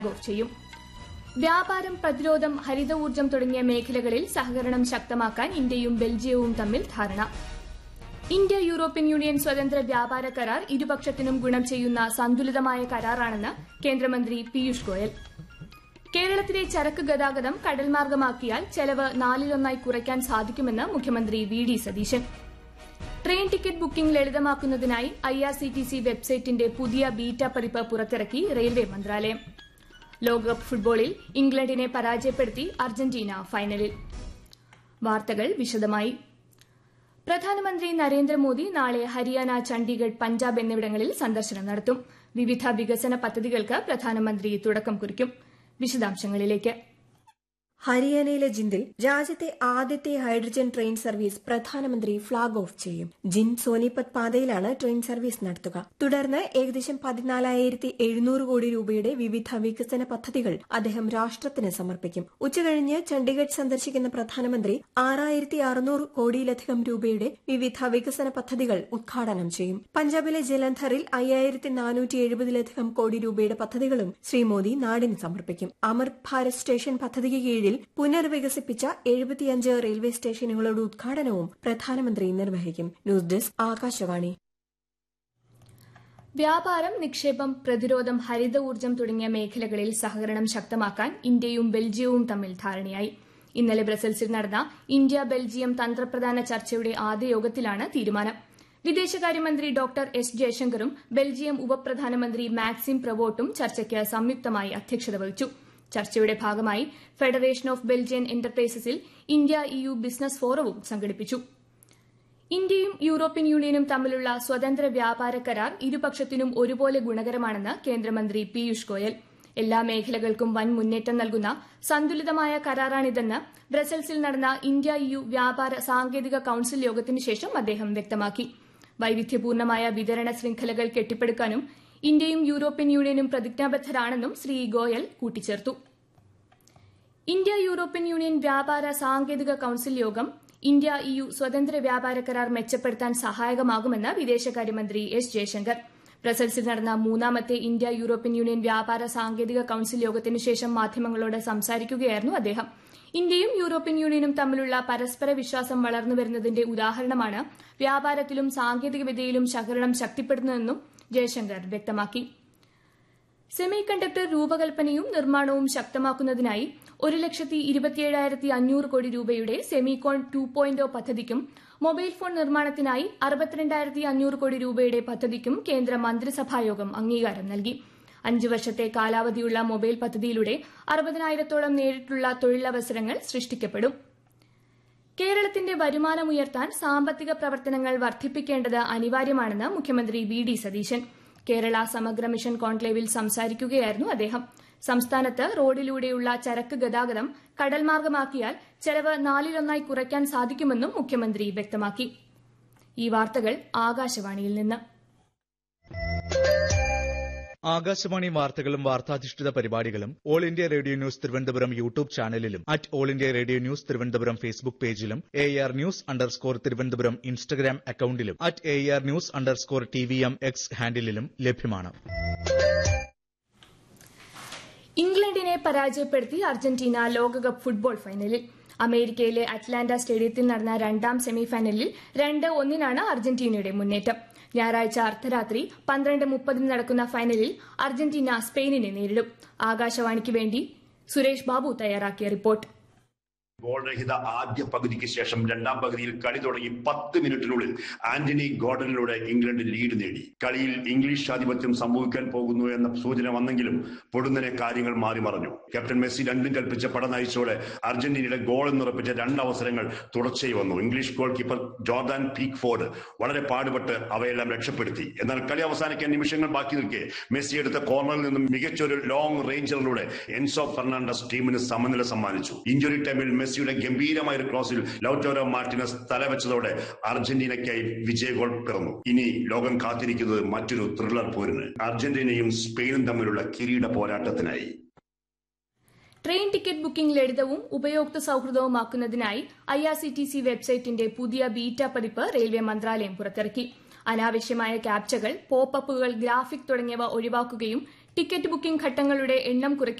of ചെയ്യും വ്യാപാരം പ്രതിരോധം ഹരിത ഊർജ്ജം തുടങ്ങിയ മേഖലകളിൽ സഹകരണം ശക്തമാക്കാൻ ഇന്ത്യയും ബെൽജിയവും തമ്മിൽ ധാരണ ഇന്ത്യ യൂറോപ്യൻ യൂണിയൻ സ്വതന്ത്ര വ്യാപാര കരാർ ഇരുപക്ഷത്തിനും ഗുണം ചെയ്യുന്ന സന്തുലിതമായ കരാറാണെന്ന് കേന്ദ്രമന്ത്രി പീയൂഷ് ഗോയൽ കേരളത്തിലെ ചരക്ക് ഗതാഗതം കടൽമാർഗമാക്കിയാൽ ചെലവ് നാലിലൊന്നായി കുറയ്ക്കാൻ സാധിക്കുമെന്ന് മുഖ്യമന്ത്രി V D Satheesan train ticket booking ലളിതമാക്കുന്നതിനായി ഐആർസിടിസി വെബ്സൈറ്റിന്റെ പുതിയ ബീറ്റ പതിപ്പ് പുറത്തിറക്കി റെയിൽവേ മന്ത്രാലയം ലോകകപ്പ് ഫുട്ബോളിൽ ഇംഗ്ലണ്ടിനെ പരാജയപ്പെടുത്തി അർജന്റീന ഫൈനലിൽ വാർത്തകൾ വിശദമായി പ്രധാനമന്ത്രി നരേന്ദ്രമോദി നാളെ ഹരിയാന ചണ്ഡീഗഡ് പഞ്ചാബ് എന്നിവിടങ്ങളിൽ സന്ദർശനം നടത്തും വിവിധ വികസന പദ്ധതികൾക്ക് പ്രധാനമന്ത്രി തുടക്കം കുറിക്കും വിശദാംശങ്ങളിലേക്ക് ഹരിയാനയിലെ ജിന്ദിൽ രാജ്യത്തെ ആദ്യത്തെ ഹൈഡ്രജൻ ട്രെയിൻ സർവീസ് പ്രധാനമന്ത്രി ഫ്ളാഗ് ഓഫ് ചെയ്യും ജിന്ദ് സോനിപത് പാതയിലാണ് ട്രെയിൻ സർവീസ് നടത്തുക തുടർന്ന് ഏകദേശം പതിനാലായിരത്തി എഴുന്നൂറ് കോടി രൂപയുടെ വിവിധ വികസന പദ്ധതികൾ അദ്ദേഹം രാഷ്ട്രത്തിന് സമർപ്പിക്കും ഉച്ചകഴിഞ്ഞ് ചണ്ഡീഗഡ് സന്ദർശിക്കുന്ന പ്രധാനമന്ത്രി ആറായിരത്തി അറുന്നൂറ് കോടിയിലധികം രൂപയുടെ വിവിധ വികസന പദ്ധതികൾ ഉദ്ഘാടനം ചെയ്യും പഞ്ചാബിലെ ജലന്ധറിൽ അയ്യായിരത്തി നാനൂറ്റി എഴുപതിലധികം കോടി രൂപയുടെ പദ്ധതികളും ശ്രീ മോദി നാടിന് സമർപ്പിക്കും അമൃത് ഭാരത് സ്റ്റേഷൻ പദ്ധതിക്ക് കീഴിൽ പുനർവികസിപ്പിച്ച എഴുപത്തിയഞ്ച് റെയിൽവേ സ്റ്റേഷനുകളുടെ ഉദ്ഘാടനവും പ്രധാനമന്ത്രി നിർവഹിക്കും ന്യൂസ് ഡെസ്ക് ആകാശവാണി വ്യാപാരം നിക്ഷേപം പ്രതിരോധം ഹരിത ഊർജ്ജം തുടങ്ങിയ മേഖലകളിൽ സഹകരണം ശക്തമാക്കാൻ ഇന്ത്യയും ബെൽജിയവും തമ്മിൽ ധാരണയായി ഇന്നലെ ബ്രസൽസിൽ നടന്ന ഇന്ത്യ ബെൽജിയം തന്ത്രപ്രധാന ചർച്ചയുടെ ആദ്യ യോഗത്തിലാണ് തീരുമാനം വിദേശകാര്യമന്ത്രി ഡോക്ടർ എസ് ജയശങ്കറും ബെൽജിയം ഉപപ്രധാനമന്ത്രി മാക്സിം പ്രവോട്ടും ചർച്ചയ്ക്ക് സംയുക്തമായി അധ്യക്ഷത വഹിച്ചു ചർച്ചയുടെ ഭാഗമായി ഫെഡറേഷൻ ഓഫ് ബെൽജിയൻ എന്റർപ്രൈസസിൽ ഇന്ത്യ ഇയു ബിസിനസ് ഫോറവും സംഘടിപ്പിച്ചു ഇന്ത്യയും യൂറോപ്യൻ യൂണിയനും തമ്മിലുള്ള സ്വതന്ത്ര വ്യാപാര കരാർ ഇരുപക്ഷത്തിനും ഒരുപോലെ ഗുണകരമാണെന്ന് കേന്ദ്രമന്ത്രി പീയൂഷ് ഗോയൽ എല്ലാ മേഖലകൾക്കും വൻ മുന്നേറ്റം നൽകുന്ന സന്തുലിതമായ കരാറാണിതെന്ന് ബ്രസൽസിൽ നടന്ന ഇന്ത്യ ഇയു വ്യാപാര സാങ്കേതിക കൌൺസിൽ യോഗത്തിന് ശേഷം അദ്ദേഹം വ്യക്തമാക്കി വൈവിധ്യപൂർണമായ വിതരണ ശൃംഖലകൾ കെട്ടിപ്പടുക്കാനും ഇന്ത്യയും യൂറോപ്യൻ യൂണിയനും പ്രതിജ്ഞാബദ്ധരാണെന്നും ശ്രീ ഗോയൽ കൂട്ടിച്ചേർത്തു ഇന്ത്യ യൂറോപ്യൻ യൂണിയൻ വ്യാപാര സാങ്കേതിക കൌൺസിൽ യോഗം ഇന്ത്യ ഇയു സ്വതന്ത്ര വ്യാപാര കരാർ മെച്ചപ്പെടുത്താൻ സഹായകമാകുമെന്ന് വിദേശകാര്യമന്ത്രി എസ് ജയശങ്കർ ബ്രസൽസിൽ നടന്ന മൂന്നാമത്തെ ഇന്ത്യ യൂറോപ്യൻ യൂണിയൻ വ്യാപാര സാങ്കേതിക കൌൺസിൽ യോഗത്തിനു ശേഷം മാധ്യമങ്ങളോട് സംസാരിക്കുകയായിരുന്നു അദ്ദേഹം ഇന്ത്യയും യൂറോപ്യൻ യൂണിയനും തമ്മിലുള്ള പരസ്പര വിശ്വാസം വളർന്നുവരുന്നതിന്റെ ഉദാഹരണമാണ് വ്യാപാരത്തിലും സാങ്കേതികവിദ്യയിലും സഹകരണം ശക്തിപ്പെടുന്നതെന്നും ജയശങ്കർ വ്യക്തമാക്കി സെമി കണ്ടക്ടർ രൂപകൽപ്പനയും നിർമ്മാണവും ശക്തമാക്കുന്നതിനായി ഒരു ലക്ഷത്തി ഇരുപത്തിയേഴായിരത്തി അഞ്ഞൂറ് കോടി രൂപയുടെ സെമികോൺ ടു പോയിന്റ് പദ്ധതിക്കും മൊബൈൽ ഫോൺ നിർമ്മാണത്തിനായി അറുപത്തിരണ്ടായിരത്തി അഞ്ഞൂറ് കോടി രൂപയുടെ പദ്ധതിക്കും കേന്ദ്ര മന്ത്രിസഭായോഗം അംഗീകാരം നൽകി അഞ്ചു വർഷത്തെ കാലാവധിയുള്ള മൊബൈൽ പദ്ധതിയിലൂടെ അറുപതിനായിരത്തോളം നേരിട്ടുള്ള തൊഴിലവസരങ്ങൾ സൃഷ്ടിക്കപ്പെടും കേരളത്തിന്റെ വരുമാനം ഉയർത്താൻ സാമ്പത്തിക പ്രവർത്തനങ്ങൾ വർദ്ധിപ്പിക്കേണ്ടത് അനിവാര്യമാണെന്ന് മുഖ്യമന്ത്രി വി ഡി സതീശൻ കേരള സമഗ്ര മിഷൻ കോൺക്ലേവിൽ സംസാരിക്കുകയായിരുന്നു അദ്ദേഹം സംസ്ഥാനത്ത് റോഡിലൂടെയുള്ള ചരക്ക് ഗതാഗതം കടൽമാർഗമാക്കിയാൽ ചെലവ് നാലിലൊന്നായി കുറയ്ക്കാൻ സാധിക്കുമെന്നും മുഖ്യമന്ത്രി വ്യക്തമാക്കി ഈ വാർത്തകൾ ആകാശവാണിയിൽ നിന്ന് ആകാശവാണി വാർത്തകളും വാർത്താധിഷ്ഠിത പരിപാടികളും all India radio news Thiruvananthapuram YouTube ചാനലിലും at all India radio news Thiruvananthapuram Facebook പേജിലും A R news underscore Thiruvananthapuram Instagram അക്കൌണ്ടിലും at A R news underscore T V M X ഹാൻഡിലും ലഭ്യമാണ് ഇംഗ്ലണ്ടിനെ പരാജയപ്പെടുത്തി അർജന്റീന ലോകകപ്പ് ഫുട്ബോൾ ഫൈനലിൽ അമേരിക്കയിലെ അറ്റ്ലാന്റ സ്റ്റേഡിയത്തിൽ നടന്ന രണ്ടാം സെമിഫൈനലിൽ രണ്ട് ഒന്നിനാണ് അർജന്റീനയുടെ മുന്നേറ്റം ഞായറാഴ്ച അർദ്ധരാത്രി പന്ത്രണ്ട് മുപ്പതിന് നടക്കുന്ന ഫൈനലിൽ അർജന്റീന സ്പെയിനിനെ നേരിടും ആകാശവാണിക്ക് വേണ്ടി സുരേഷ് ബാബു തയ്യാറാക്കിയ റിപ്പോർട്ട് ഗോൾ രഹിത ആദ്യ പകുതിക്ക് ശേഷം രണ്ടാം പകുതിയിൽ കളി തുടങ്ങി പത്ത് മിനിറ്റിനുള്ളിൽ ആന്റണി ഗോർഡനിലൂടെ ഇംഗ്ലണ്ട് ലീഡ് നേടി കളിയിൽ ഇംഗ്ലീഷ് ആധിപത്യം സംഭവിക്കാൻ പോകുന്നു എന്ന സൂചന വന്നെങ്കിലും പൊടുന്നനെ കാര്യങ്ങൾ മാറി മറഞ്ഞു ക്യാപ്റ്റൻ മെസ്സി രണ്ടും കൽപ്പിച്ച പട നയിച്ചോടെ അർജന്റീനയുടെ ഗോൾ എന്നുറപ്പിച്ച രണ്ട് അവസരങ്ങൾ തുടർച്ചയായി വന്നു English goalkeeper Jordan Pickford വളരെ പാടുപെട്ട് അവയെല്ലാം രക്ഷപ്പെടുത്തി എന്നാൽ കളി അവസാനിക്കാൻ നിമിഷങ്ങൾ ബാക്കി നിൽക്കെ മെസ്സി എടുത്ത കോർണറിൽ നിന്നും മികച്ചൊരു ലോങ് റേഞ്ചറിലൂടെ എൻസോ ഫെർണാണ്ടസ് ടീമിന് സമനില സമ്മാനിച്ചു ഇഞ്ചുറി ടൈമിൽ മെസ്സിയുടെ ഗംഭീരമായ ഒരു ക്രോസിൽ ലൌറ്റോരോ മാർട്ടിനസ് തലവെച്ചതോടെ അർജന്റീനയ്ക്കായി വിജയ ഗോൾ പിറന്നു ഇനി ലോകം കാത്തിരിക്കുന്നത് മറ്റൊരു ത്രില്ലർ പോരിന് അർജന്റീനയും സ്പെയിനും തമ്മിലുള്ള കിരീട പോരാട്ടത്തിനായി ട്രെയിൻ ടിക്കറ്റ് ബുക്കിംഗ് ലളിതവും ഉപയോക്തൃ സൌഹൃദവുമാക്കുന്നതിനായി ഐആർസിടിസി വെബ്സൈറ്റിന്റെ പുതിയ ബീറ്റ പതിപ്പ് റെയിൽവേ മന്ത്രാലയം പുറത്തിറക്കി അനാവശ്യമായ ക്യാപ്ചകൾ പോപ്പപ്പുകൾ ഗ്രാഫിക് തുടങ്ങിയവ ഒഴിവാക്കുകയും ടിക്കറ്റ് ബുക്കിംഗ് ഘട്ടങ്ങളുടെ എണ്ണം കുറയ്ക്കുക